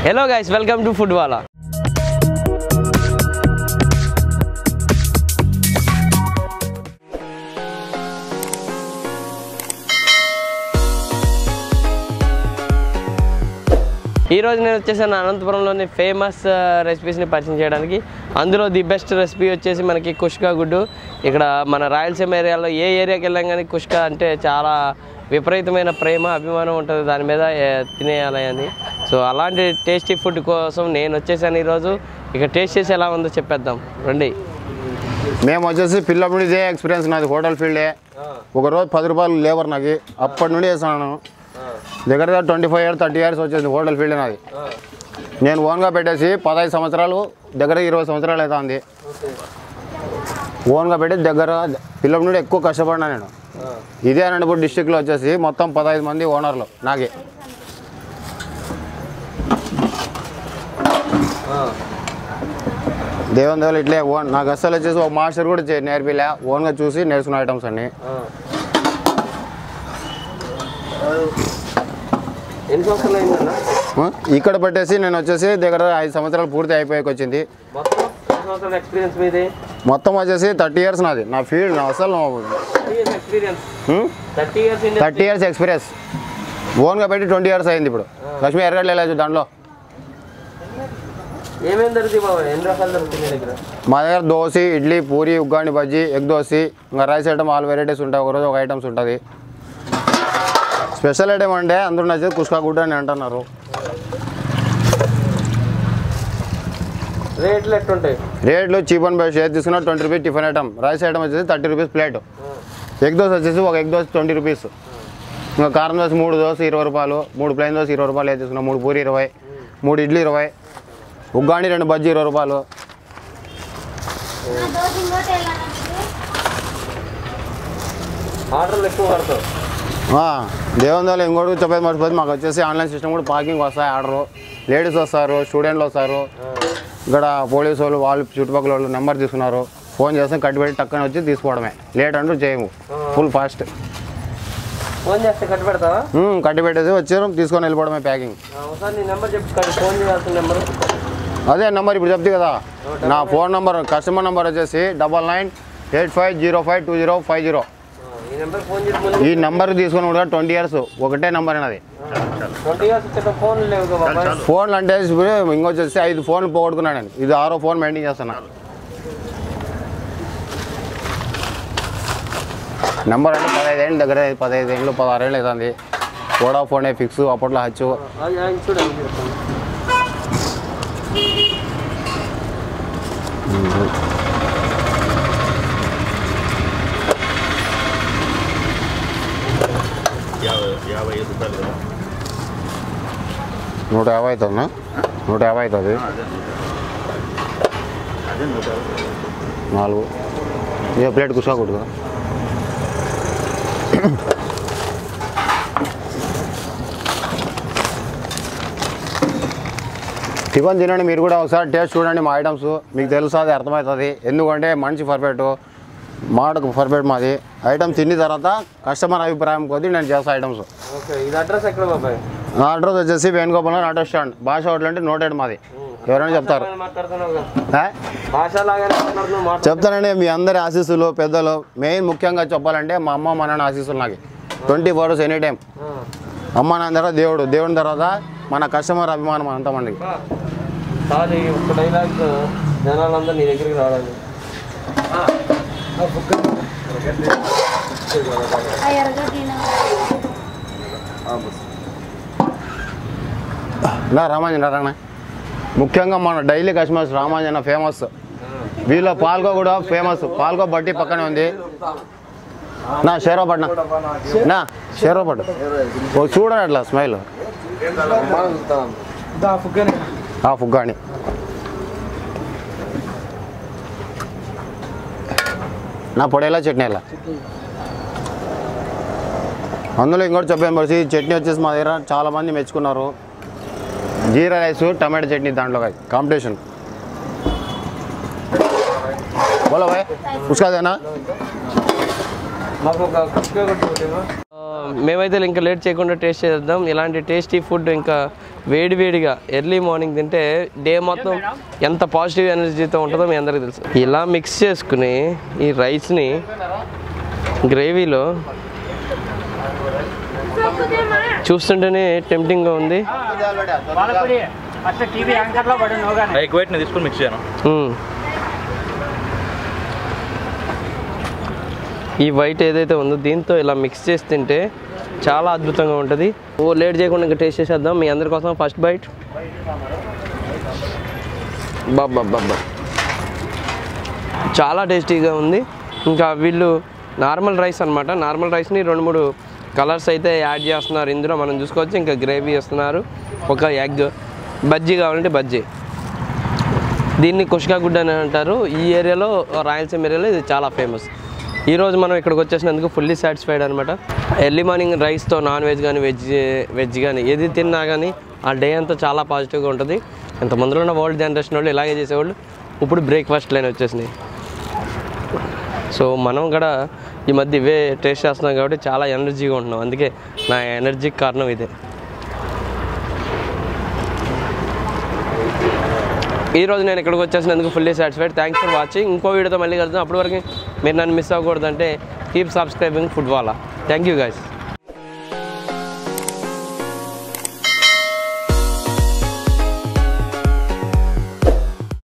Hello guys welcome to food wala ఈ రోజు నేను వచ్చేసాను అనంతపురంలోని ఫేమస్ రెసిపీస్ని పరిచయం చేయడానికి అందులో ది బెస్ట్ రెసిపీ వచ్చేసి మనకి కుష్కా గుడ్డు ఇక్కడ మన రాయలసీమ ఏరియాలో ఏ ఏరియాకి వెళ్ళాం కానీ కుష్కా అంటే చాలా విపరీతమైన ప్రేమ అభిమానం ఉంటుంది దాని మీద ఏ, తినేయాలి అని సో అలాంటి టేస్టీ ఫుడ్ కోసం నేను వచ్చేసాను ఈరోజు ఇక టేస్ట్ చేసి ఎలా ఉందో చెప్పేద్దాం రండి మేము వచ్చేసి పిల్లప్పుడు ఇదే ఎక్స్పీరియన్స్ నాది హోటల్ ఫీల్డే ఒక రోజు పది రూపాయలు లేబర్ నాకు అప్పటి నుండి వేసాను దగ్గర దగ్గర twenty five years thirty years వచ్చేసింది హోటల్ ఫీల్డ్ నాది నేను ఓన్గా పెట్టేసి పదహైదు సంవత్సరాలు దగ్గర ఇరవై సంవత్సరాలు అవుతుంది ఓన్గా పెట్టి దగ్గర పిల్లల నుండి ఎక్కువ కష్టపడినా నేను ఇదే అనంతపూర్ డిస్టిక్లో వచ్చేసి మొత్తం పదహైదు మంది ఓనర్లు నాకే దేవుని దేవులు ఇట్లే ఓన్ నాకు అస్సలు వచ్చేసి ఒక మాస్టర్ కూడా చే- నేర్పిలే ఓన్గా చూసి నేర్చుకున్న ఐటమ్స్ అన్ని ఎన్ని సంవత్సరాలు అయిందన్నా ఆ, ఇక్కడ పెట్టేసి నేను వచ్చేసి దగ్గర ఐదు సంవత్సరాలు పూర్తి అయిపోయాక వచ్చింది మొత్తం ఎన్ని సంవత్సరాల ఎక్స్పీరియన్స్ మీది మొత్తం వచ్చేసి థర్టీ ఇయర్స్ నాది నా ఫీల్డ్ నా అసలు thirty years experience thirty years thirty years experience ఓన్గా పెట్టి ట్వంటీ ఇయర్స్ అయింది ఇప్పుడు లక్ష్మీ ఎరగడ్డ లేదు దాంట్లో ఏమేమి దొరుకుతాయి బాబా ఎన్ని రకాలు దొరుకుతాయి మీ దగ్గర మా దగ్గర దోశ ఇడ్లీ పూరి ఉగ్గాని బజ్జీ ఎగ్ దోశ ఇంకా రైస్ ఐటమ్ ఆల్ వెరైటీస్ ఉంటాయి ఒకరోజు ఒక ఐటమ్స్ ఉంటుంది స్పెషల్ ఐటమ్ అంటే అందరూ నచ్చేది కుష్కా గుడ్డ అని అంటున్నారు రేట్లు ఎట్లుంటాయి రేట్లు చీప్ అండ్ బెస్ట్ ఏది తీసుకున్నా twenty rupees tiffin item rice item వచ్చేసి thirty rupees plate egg dosa వచ్చేసి ఒక ఎగ్ దోశ ట్వంటీ రూపీస్ ఇంకా కారం దోశ మూడు దోశ ఇరవై రూపాయలు మూడు ప్లెయిన్ దోశ ఇరవై రూపాయలు ఏది తీసుకున్నా మూడు పూరి ఇరవై మూడు ఇడ్లీ ఇరవై ఉగ్గాని రెండు బజ్జీ ఇరవై రూపాయలు ఆర్డర్లు ఎక్కువ పడతావు దేవుని వల్ల ఇంకోటి చెప్పేది మర్చిపోతే మాకు వచ్చేసి ఆన్లైన్ సిస్టమ్ కూడా పార్కింగ్ వస్తాయి ఆర్డర్ లేడీస్ వస్తారు స్టూడెంట్లు వస్తారు ఇక్కడ పోలీసు వాళ్ళు వాళ్ళు చుట్టుపక్కల వాళ్ళు నెంబర్ తీసుకున్నారు ఫోన్ చేస్తే కట్టిపెట్టి టక్కన వచ్చి తీసుకోవడమే లేట్ అంటూ చేయము ఫుల్ ఫాస్ట్ ఫోన్ చేస్తే కట్టి పెడతావా కట్టి పెట్టేసి వచ్చారు తీసుకొని వెళ్ళిపోవడమే ప్యాకింగ్ ఆ, ఒకసారి నీ నెంబర్ చెప్పు కట్టి ఫోన్ చేయాల్సిన నెంబర్ అదే నెంబర్ ఇప్పుడు చెప్తే కదా నా ఫోన్ నెంబర్ కస్టమర్ నెంబర్ వచ్చేసి double nine eight five zero five two zero five zero ఈ నెంబర్ ఫోన్ చేసి ముందు ఈ నెంబర్ తీసుకొని కూడా ట్వంటీ ఇయర్స్ ఒకటే నెంబర్ అది ట్వంటీ ఇయర్స్ వచ్చేట ఫోన్ లేవు కదా బాబాయ్ ఫోన్లు అంటే ఇప్పుడు ఇంకొచ్చేసి ఐదు ఫోన్లు పోగొట్టుకున్నాను నేను ఇది ఆరో ఫోన్ మెయింటైన్ చేస్తున్నా నెంబర్ అంటే పదహైదు ఏళ్ళు దగ్గర పదహైదు ఏళ్ళు పదహారు ఏళ్ళు అవుతుంది వోడాఫోనే ఫిక్స్ అప్పట్లో హచ్చు అది ఆయన చూడు ఆయన చెప్తాను నూట యాభై అవుతుందా నూట యాభై అవుతుంది నాలుగు ఏ ప్లేట్ కూర్చోకూడదు టిఫిన్ తినండి మీరు కూడా ఒకసారి టేస్ట్ చూడండి మా ఐటమ్స్ మీకు తెలుస్తుంది అర్థమవుతుంది ఎందుకంటే మనిషి పర్ఫెక్ట్ మాటకు పర్ఫెక్ట్ మాది ఐటమ్ తిన్న తర్వాత కస్టమర్ అభిప్రాయం కొద్దీ నేను చేస్తాను ఐటమ్స్ ఓకే ఇది అడ్రస్ ఎక్కడ బాబాయ్ నా అడ్రస్ వచ్చేసి Venugopalam auto stand Basha hotel అంటే నోటెడ్ మాది ఎవరైనా చెప్తారు లాగానే మాట్లాడుతున్నావు కదా ఆ? భాష లాగానే మాట్లాడుతున్నావు మాట్లాడు చెప్తానండి మీ అందరి ఆశీస్సులు పెద్దలు మెయిన్ ముఖ్యంగా చెప్పాలంటే మా అమ్మ మా నాన్న ఆశీస్సులు నాకు twenty four hours any time ఆ. అమ్మ నాన్న తర్వాత దేవుడు దేవుని తర్వాత మన కస్టమర్ అభిమానం అంతమందికి బా. చాలు ఈ ఒక్క డైలాగ్ జనాలందరూ నీ దగ్గరికి రావాలి నా రామాంజన రానా ముఖ్యంగా మన డైలీ కస్టమర్స్ రామాంజన ఫేమస్ వీళ్ళ పాల్గో కూడా ఫేమస్ పాల్గో బట్టి పక్కనే ఉంది నా షేరోపట్న నా షేరోపట్ ఓ చూడండి అట్లా స్మైల్ ఆ ఫుగ్గాని నా పొడేలా చట్నీ ఎలా అందులో ఇంకోటి చెప్పాను పరిస్థితి ఈ చట్నీ వచ్చేసి మా దగ్గర చాలా మంది మెచ్చుకున్నారు జీరా రైస్ టమాటో చట్నీ దాంట్లో కాంపిటీషన్ బోలో భాయ్ ఉస్కా దేనా మాకు ఒక కుక్క కొట్టు మేమైతే ఇంకా లేట్ చేయకుండా టేస్ట్ చేద్దాం ఇలాంటి టేస్టీ ఫుడ్ ఇంకా వేడి వేడిగా ఎర్లీ మార్నింగ్ తింటే డే మొత్తం ఎంత పాజిటివ్ ఎనర్జీతో ఉంటుందో మీ అందరికీ తెలుసు ఇలా మిక్స్ చేసుకుని ఈ రైస్ని గ్రేవీలో చూస్తుంటేనే టెంప్టింగ్గా ఉంది వాళ్ళకి ఫస్ట్ టీవీ యాంకర్లో పడి నువ్వుగానే ఎక్కువ నేను తీసుకొని మిక్స్ చేయను మ్మ్. ఈ వైట్ ఏదైతే ఉందో దీంతో ఇలా మిక్స్ చేసి తింటే చాలా అద్భుతంగా ఉంటుంది ఓ లేట్ చేయకుండా ఇంకా టేస్ట్ చేసేద్దాం మీ అందరి కోసం ఫస్ట్ బైట్ బాబా బాబా చాలా టేస్టీగా ఉంది ఇంకా వీళ్ళు నార్మల్ రైస్ అనమాట నార్మల్ రైస్ని రెండు మూడు కలర్స్ అయితే యాడ్ చేస్తున్నారు ఇందులో మనం చూసుకోవచ్చు ఇంకా గ్రేవీ వేస్తున్నారు ఒక ఎగ్ బజ్జీ కావాలంటే బజ్జీ దీన్ని కుష్కా గుడ్ అని అంటారు ఈ ఏరియాలో రాయలసీమ ఏరియాలో ఇది చాలా ఫేమస్ ఈరోజు మనం ఇక్కడికి వచ్చేసినందుకు ఫుల్లీ సాటిస్ఫైడ్ అనమాట ఎర్లీ మార్నింగ్ రైస్తో నాన్ వెజ్ కానీ వెజ్ వెజ్ కానీ ఏది తిన్నా కానీ ఆ డే అంతా చాలా పాజిటివ్గా ఉంటుంది ఇంతమందిలో ఉన్న ఓల్డ్ జనరేషన్ వాళ్ళు ఇలాగే చేసేవాళ్ళు ఇప్పుడు బ్రేక్ఫాస్ట్ లైన్ వచ్చేసినాయి సో మనం కూడా ఈ మధ్య ఇవే టేస్ట్ చేస్తున్నాం కాబట్టి చాలా ఎనర్జీగా ఉంటున్నాం అందుకే నా ఎనర్జీకి కారణం ఇదే ఈ రోజు నేను ఇక్కడికి వచ్చేసినందుకు fully satisfied thanks for watching ఇంకో వీడియోతో మళ్ళీ కలుద్దాం అప్పటి వరకు మీరు నన్ను మిస్ అవ్వకూడదంటే keep subscribing food wala thank you guys